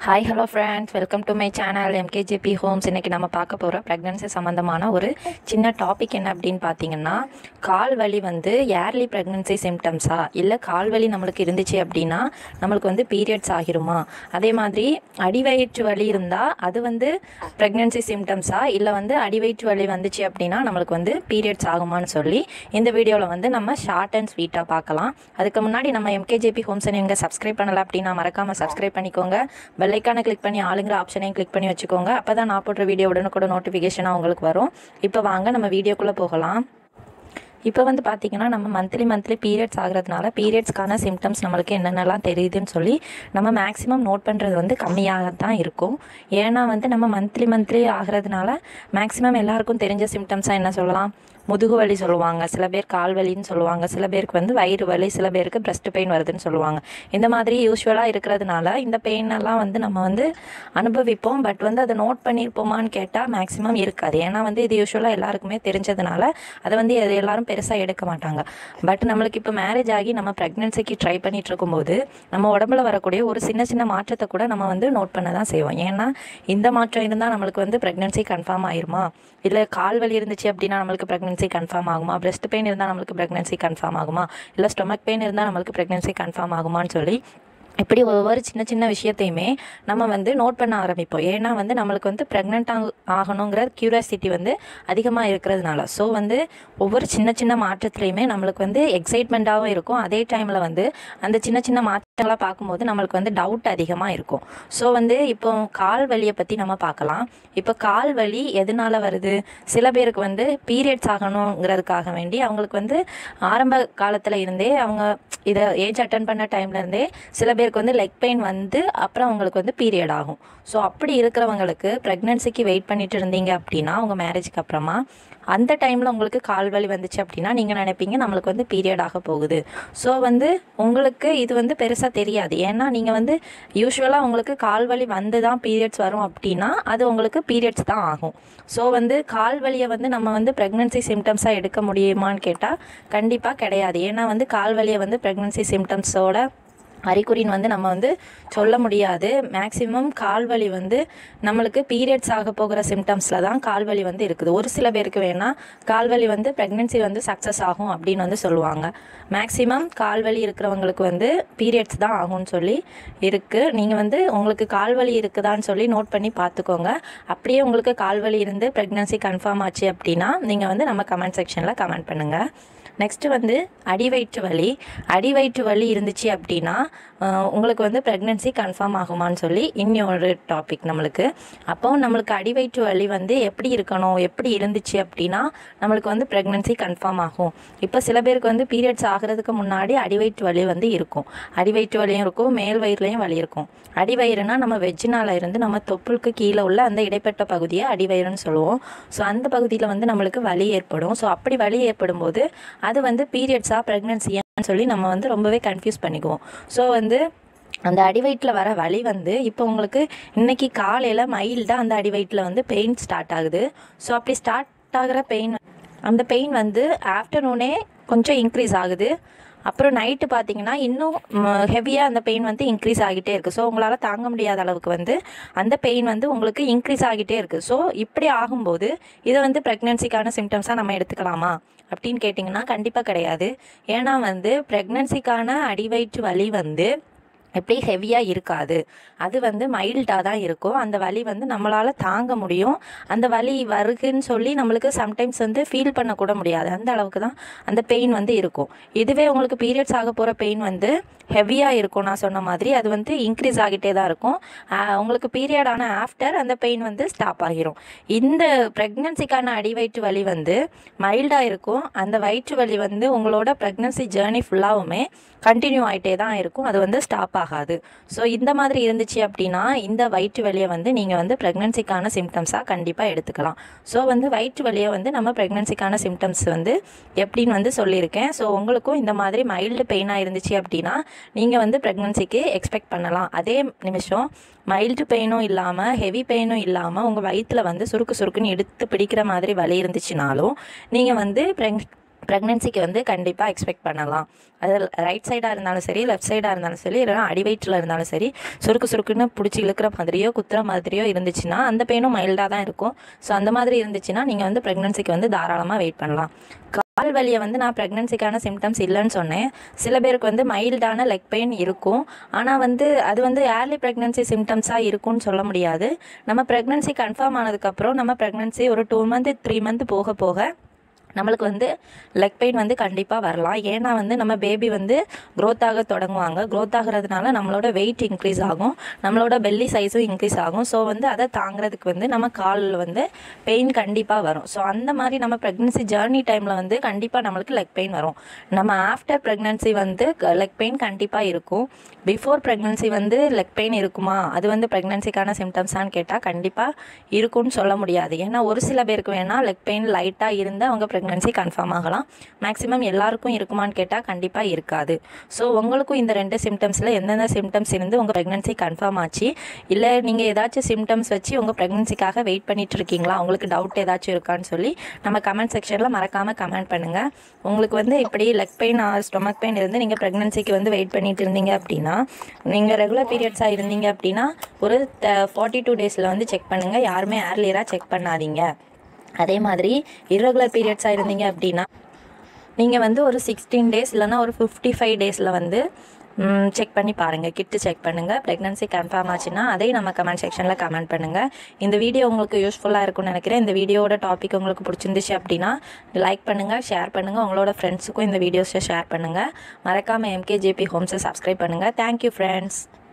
hi hello friends welcome to my channel MKGP homes இன்றைக்கி நம்ம பார்க்க போகிற ப்ரெக்னன்சி சம்மந்தமான ஒரு சின்ன டாபிக் என்ன அப்படின்னு பார்த்தீங்கன்னா கால் வலி வந்து ஏர்லி ப்ரெக்னன்சி சிம்டம்ஸா இல்லை கால் வலி நம்மளுக்கு இருந்துச்சு அப்படின்னா நம்மளுக்கு வந்து பீரியட்ஸ் ஆகிருமா அதே மாதிரி அடிவயிற்று வலி இருந்தால் அது வந்து ப்ரெக்னன்சி சிம்டம்ஸா இல்லை வந்து அடிவயிற்று வலி வந்துச்சு அப்படின்னா நம்மளுக்கு வந்து பீரியட்ஸ் ஆகுமான்னு சொல்லி இந்த வீடியோவில் வந்து நம்ம ஷார்ட் அண்ட் ஸ்வீட்டாக பார்க்கலாம் அதுக்கு முன்னாடி நம்ம எம்கேஜேபி ஹோம்ஸை நீங்கள் சப்ஸ்கிரைப் பண்ணலை அப்படின்னா மறக்காமல் சப்ஸ்கிரைப் பண்ணிக்கோங்க பெல்லைக்கானை கிளிக் பண்ணி ஆளுங்கிற ஆப்ஷனையும் கிளிக் பண்ணி வச்சுக்கோங்க அப்போ தான் நான் போடுற வீடியோ உடனுக்குடன் நோட்டிஃபிகேஷனாக உங்களுக்கு வரும் இப்போ வாங்க நம்ம வீடியோக்குள்ளே போகலாம் இப்போ வந்து பார்த்தீங்கன்னா நம்ம மந்த்லி மந்த்லி பீரியட்ஸ் ஆகிறதுனால பீரியட்ஸ்க்கான சிம்டம்ஸ் நம்மளுக்கு என்னென்னலாம் தெரியுதுன்னு சொல்லி நம்ம மேக்ஸிமம் நோட் பண்ணுறது வந்து கம்மியாக தான் இருக்கும் ஏன்னா வந்து நம்ம மந்த்லி மந்த்லி ஆகிறதுனால மேக்ஸிமம் எல்லாருக்கும் தெரிஞ்ச சிம்டம்ஸாக என்ன சொல்லலாம் முதுகு வலி சொல்லுவாங்க சில பேர் கால் வலின்னு சொல்லுவாங்க சில பேருக்கு வந்து வயிறு வலி சில பேருக்கு பிரஸ்ட் பெயின் வருதுன்னு சொல்லுவாங்க இந்த மாதிரி யூஸ்வலாக இருக்கிறதுனால இந்த பெயின் எல்லாம் வந்து நம்ம வந்து அனுபவிப்போம் பட் வந்து அதை நோட் பண்ணியிருப்போமான்னு கேட்டால் மேக்ஸிமம் இருக்காது ஏன்னா வந்து இது யூஸ்வலாக எல்லாருக்குமே தெரிஞ்சதுனால அதை வந்து அது எல்லாரும் பெருசாக எடுக்க மாட்டாங்க பட் நம்மளுக்கு இப்போ மேரேஜ் ஆகி நம்ம ப்ரெக்னென்சிக்கு ட்ரை பண்ணிட்டு இருக்கும்போது நம்ம உடம்புல வரக்கூடிய ஒரு சின்ன சின்ன மாற்றத்தை கூட நம்ம வந்து நோட் பண்ண தான் செய்வோம் ஏன்னா இந்த மாற்றம் இருந்தால் நம்மளுக்கு வந்து ப்ரெக்னென்சி கன்ஃபார்ம் ஆயிருமா இல்லை கால் வலி இருந்துச்சு அப்படின்னா நம்மளுக்கு ப்ரெக்னென்சி கன்ஃபார்ம் ஆகுமா பிரஸ்ட் பெயின் இருந்தால் நம்மளுக்கு ப்ரெக்னென்சி கன்ஃபார்ம் ஆகுமா இல்லை ஸ்டொமக் பெயின் இருந்தால் நம்மளுக்கு ப்ரெக்னென்சி கன்ஃபார்ம் ஆகுமான்னு சொல்லி இப்படி ஒவ்வொரு சின்ன சின்ன விஷயத்தையுமே நம்ம வந்து நோட் பண்ண ஆரம்பிப்போம் ஏன்னா வந்து நம்மளுக்கு வந்து ப்ரெக்னென்ட் ஆகணுங்கிற க்யூரியாசிட்டி வந்து அதிகமாக இருக்கிறதுனால ஸோ வந்து ஒவ்வொரு சின்ன சின்ன மாற்றத்துலையுமே நம்மளுக்கு வந்து எக்ஸைட்மெண்ட்டாகவும் இருக்கும் அதே டைமில் வந்து அந்த சின்ன சின்ன மாற்றங்களை பார்க்கும்போது நம்மளுக்கு வந்து டவுட் அதிகமாக இருக்கும் ஸோ வந்து இப்போ கால் வலியை பற்றி நம்ம பார்க்கலாம் இப்போ கால் வலி எதனால வருது சில பேருக்கு வந்து பீரியட்ஸ் ஆகணுங்கிறதுக்காக வேண்டி அவங்களுக்கு வந்து ஆரம்ப காலத்தில் இருந்தே அவங்க இதை ஏஜ் அட்டன் பண்ண டைம்லேருந்தே சில பேருக்கு வந்து லெக் பெயின் வந்து அப்புறம் அவங்களுக்கு வந்து பீரியட் ஆகும் ஸோ அப்படி இருக்கிறவங்களுக்கு ப்ரெக்னென்சிக்கு வெயிட் பண்ணிட்டு இருந்தீங்க அப்படின்னா உங்கள் மேரேஜ்க்கு அப்புறமா அந்த டைமில் உங்களுக்கு கால் வலி வந்துச்சு அப்படின்னா நீங்கள் நினைப்பீங்க நம்மளுக்கு வந்து பீரியட் ஆக போகுது ஸோ வந்து உங்களுக்கு இது வந்து பெருசாக தெரியாது ஏன்னா நீங்கள் வந்து யூஸ்வலாக உங்களுக்கு கால் வலி வந்து தான் பீரியட்ஸ் வரும் அப்படின்னா அது உங்களுக்கு பீரியட்ஸ் தான் ஆகும் ஸோ வந்து கால் வலியை வந்து நம்ம வந்து ப்ரெக்னென்சி சிம்டம்ஸாக எடுக்க முடியுமான்னு கேட்டால் கண்டிப்பாக கிடையாது ஏன்னா வந்து கால் வலியை வந்து ப்ரெக்னென்சி சிம்டம்ஸோட அறிகுறின்னு வந்து நம்ம வந்து சொல்ல முடியாது மேக்ஸிமம் கால்வலி வந்து நம்மளுக்கு பீரியட்ஸ் ஆக போகிற சிம்டம்ஸில் தான் கால்வலி வந்து இருக்குது ஒரு சில பேருக்கு வேணால் கால்வலி வந்து ப்ரெக்னென்சி வந்து சக்ஸஸ் ஆகும் அப்படின்னு வந்து சொல்லுவாங்க மேக்ஸிமம் கால்வலி இருக்கிறவங்களுக்கு வந்து பீரியட்ஸ் தான் ஆகும்னு சொல்லி இருக்குது நீங்கள் வந்து உங்களுக்கு கால்வலி இருக்குதான்னு சொல்லி நோட் பண்ணி பார்த்துக்கோங்க அப்படியே உங்களுக்கு கால்வலி இருந்து ப்ரெக்னென்சி கன்ஃபார்ம் ஆச்சு அப்படின்னா நீங்கள் வந்து நம்ம கமெண்ட் செக்ஷனில் கமெண்ட் பண்ணுங்கள் நெக்ஸ்ட்டு வந்து அடிவயிற்று வலி அடிவயிற்று வலி இருந்துச்சு அப்படின்னா உங்களுக்கு வந்து ப்ரெக்னென்சி கன்ஃபார்ம் ஆகுமான்னு சொல்லி இன்னொரு டாபிக் நம்மளுக்கு அப்போ நம்மளுக்கு அடிவயிற்று வலி வந்து எப்படி இருக்கணும் எப்படி இருந்துச்சு அப்படின்னா நம்மளுக்கு வந்து ப்ரெக்னென்சி கன்ஃபார்ம் ஆகும் இப்போ சில பேருக்கு வந்து பீரியட்ஸ் ஆகிறதுக்கு முன்னாடி அடிவயிற்று வலி வந்து இருக்கும் அடிவயிற்று வலியும் இருக்கும் மேல் வயிறுலையும் வலி இருக்கும் அடிவயிறுனா நம்ம வெஜ்ஜினால இருந்து நம்ம தொப்புளுக்கு கீழே உள்ள அந்த இடைப்பட்ட பகுதியை அடிவயிறுன்னு சொல்லுவோம் ஸோ அந்த பகுதியில் வந்து நம்மளுக்கு வலி ஏற்படும் ஸோ அப்படி வலி ஏற்படும் போது அது வந்து பீரியட்ஸாக ப்ரெக்னென்சியான்னு சொல்லி நம்ம வந்து ரொம்பவே கன்ஃபியூஸ் பண்ணிக்குவோம் ஸோ வந்து அந்த அடிவயிற்றில் வர வலி வந்து இப்போ உங்களுக்கு இன்றைக்கி காலையில் மைல்டாக அந்த அடிவயிற்றில் வந்து பெயின் ஸ்டார்ட் ஆகுது ஸோ அப்படி ஸ்டார்ட் ஆகிற பெயின் அந்த பெயின் வந்து ஆஃப்டர்நூனே கொஞ்சம் இன்க்ரீஸ் ஆகுது அப்புறம் நைட்டு பார்த்தீங்கன்னா இன்னும் ஹெவியாக அந்த பெயின் வந்து இன்க்ரீஸ் ஆகிட்டே இருக்குது ஸோ உங்களால் தாங்க முடியாத அளவுக்கு வந்து அந்த பெயின் வந்து உங்களுக்கு இன்க்ரீஸ் ஆகிட்டே இருக்குது ஸோ இப்படி ஆகும்போது இதை வந்து ப்ரெக்னென்சிக்கான சிம்டம்ஸாக நம்ம எடுத்துக்கலாமா அப்படின்னு கேட்டிங்கன்னா கண்டிப்பாக கிடையாது ஏன்னா வந்து ப்ரெக்னென்சிக்கான அடிவயிற்று வலி வந்து எப்படி ஹெவியாக இருக்காது அது வந்து மைல்டாக தான் இருக்கும் அந்த வலி வந்து நம்மளால் தாங்க முடியும் அந்த வலி வருகுன்னு சொல்லி நம்மளுக்கு சம்டைம்ஸ் வந்து ஃபீல் பண்ணக்கூட முடியாது அந்த அளவுக்கு தான் அந்த பெயின் வந்து இருக்கும் இதுவே உங்களுக்கு பீரியட்ஸ் ஆக போகிற பெயின் வந்து ஹெவியாக இருக்கும் நான் சொன்ன மாதிரி அது வந்து இன்க்ரீஸ் ஆகிட்டே தான் இருக்கும் உங்களுக்கு பீரியட் ஆன ஆஃப்டர் அந்த பெயின் வந்து ஸ்டாப் ஆகிரும் இந்த ப்ரெக்னன்சிக்கான அடிவயிற்று வலி வந்து மைல்டாக இருக்கும் அந்த வயிற்று வலி வந்து உங்களோட ப்ரெக்னன்சி ஜேர்னி ஃபுல்லாகவுமே கண்டினியூ ஆகிட்டே தான் இருக்கும் அது வந்து ஸ்டாப் ஆகாது ஸோ இந்த மாதிரி இருந்துச்சு அப்படின்னா இந்த வயிற்று வலியை வந்து நீங்கள் வந்து ப்ரெக்னன்சிக்கான சிம்டம்ஸாக கண்டிப்பாக எடுத்துக்கலாம் ஸோ வந்து வயிற்று வலியை வந்து நம்ம ப்ரெக்னன்சிக்கான சிம்டம்ஸ் வந்து எப்படின்னு வந்து சொல்லியிருக்கேன் ஸோ உங்களுக்கும் இந்த மாதிரி மைல்டு பெயினாக இருந்துச்சு அப்படின்னா நீங்கள் வந்து ப்ரெக்னன்சிக்கு எக்ஸ்பெக்ட் பண்ணலாம் அதே நிமிஷம் மைல்டு பெயினும் இல்லாமல் ஹெவி பெயினும் இல்லாமல் உங்கள் வயிற்றில் வந்து சுருக்கு சுருக்குன்னு எடுத்து பிடிக்கிற மாதிரி வலி இருந்துச்சுனாலும் நீங்கள் வந்து ப்ரெக் ப்ரெக்னென்சிக்கு வந்து கண்டிப்பாக எக்ஸ்பெக்ட் பண்ணலாம் அது ரைட் சைடாக இருந்தாலும் சரி லெஃப்ட் சைடாக இருந்தாலும் சரி இல்லைனா அடிவயிற்றில் இருந்தாலும் சரி சுருக்கு சுருக்குன்னு பிடிச்சி இழுக்கிற மாதிரியோ குத்துற மாதிரியோ இருந்துச்சுன்னா அந்த பெயினும் மைல்டாக தான் இருக்கும் ஸோ அந்த மாதிரி இருந்துச்சுன்னா நீங்கள் வந்து ப்ரெக்னென்சிக்கு வந்து தாராளமாக வெயிட் பண்ணலாம் கால் வலியை வந்து நான் ப்ரெக்னென்சிக்கான சிம்டம்ஸ் இல்லைன்னு சொன்னேன் சில பேருக்கு வந்து மைல்டான லெக் பெயின் இருக்கும் ஆனால் வந்து அது வந்து ஏர்லி ப்ரெக்னென்சி சிம்டம்ஸாக இருக்கும்னு சொல்ல முடியாது நம்ம ப்ரெக்னென்சி கன்ஃபார்ம் ஆனதுக்கப்புறம் நம்ம ப்ரெக்னென்சி ஒரு டூ மந்த் த்ரீ மந்த் போக போக நம்மளுக்கு வந்து லெக் பெயின் வந்து கண்டிப்பாக வரலாம் ஏன்னா வந்து நம்ம பேபி வந்து க்ரோத் ஆக தொடங்குவாங்க க்ரோத் ஆகிறதுனால நம்மளோட வெயிட் இன்க்ரீஸ் ஆகும் நம்மளோட பெல்லி சைஸும் இன்க்ரீஸ் ஆகும் ஸோ வந்து அதை தாங்கிறதுக்கு வந்து நம்ம காலில் வந்து பெயின் கண்டிப்பாக வரும் ஸோ அந்த மாதிரி நம்ம ப்ரெக்னென்சி ஜேர்னி டைமில் வந்து கண்டிப்பாக நம்மளுக்கு லெக் பெயின் வரும் நம்ம ஆஃப்டர் ப்ரெக்னென்சி வந்து லெக் பெயின் கண்டிப்பாக இருக்கும் பிஃபோர் ப்ரெக்னென்சி வந்து லெக் பெயின் இருக்குமா அது வந்து ப்ரெக்னென்சிக்கான சிம்டம்ஸான்னு கேட்டால் கண்டிப்பாக இருக்கும்னு சொல்ல முடியாது ஏன்னா ஒரு சில பேருக்கு வேணால் லெக் பெயின் லைட்டாக இருந்து அவங்க ப்ரெக்னென்சி கன்ஃபார்ம் ஆகலாம் மேக்ஸிமம் எல்லாருக்கும் இருக்குமான்னு கேட்டால் கண்டிப்பாக இருக்காது ஸோ உங்களுக்கும் இந்த ரெண்டு சிம்டம்ஸில் எந்தெந்த சிம்டம்ஸ் இருந்து உங்கள் ப்ரெக்னென்சி கன்ஃபார்ம் ஆச்சு இல்லை நீங்கள் ஏதாச்சும் சிம்டம்ஸ் வச்சு உங்கள் ப்ரெக்னென்சிக்காக வெயிட் பண்ணிட்டு இருக்கீங்களா உங்களுக்கு டவுட் ஏதாச்சும் இருக்கான்னு சொல்லி நம்ம கமெண்ட் செக்ஷனில் மறக்காமல் கமெண்ட் பண்ணுங்கள் உங்களுக்கு வந்து இப்படி leg pain or stomach pain இருந்து நீங்கள் ப்ரெக்னென்சிக்கு வந்து வெயிட் பண்ணிட்டு இருந்தீங்க அப்படின்னா நீங்கள் ரெகுலர் பீரியட்ஸாக இருந்தீங்க அப்படின்னா ஒரு ஃபார்ட்டி டூ டேஸில் வந்து செக் பண்ணுங்கள் யாருமே ஏர்லியராக செக் பண்ணாதீங்க அதே மாதிரி irregular பீரியட்ஸாக இருந்தீங்க அப்படின்னா நீங்கள் வந்து ஒரு சிக்ஸ்டீன் டேஸ் இல்லைன்னா ஒரு ஃபிஃப்டி ஃபைவ் டேஸில் வந்து செக் பண்ணி பாருங்கள் கிட்டு செக் பண்ணுங்கள் ப்ரெக்னன்சி கன்ஃபார்ம் ஆச்சுன்னா அதையும் நம்ம கமெண்ட் செக்ஷனில் கமெண்ட் பண்ணுங்கள் இந்த வீடியோ உங்களுக்கு யூஸ்ஃபுல்லாக இருக்கும்னு நினைக்கிறேன் இந்த வீடியோவோட டாபிக் உங்களுக்கு பிடிச்சிருந்துச்சு அப்படின்னா லைக் பண்ணுங்கள் ஷேர் பண்ணுங்கள் உங்களோட ஃப்ரெண்ட்ஸுக்கும் இந்த வீடியோஸை ஷேர் பண்ணுங்கள் மறக்காமல் எம்கேஜேபி ஹோம்ஸை சப்ஸ்கிரைப் பண்ணுங்கள் தேங்க்யூ ஃப்ரெண்ட்ஸ்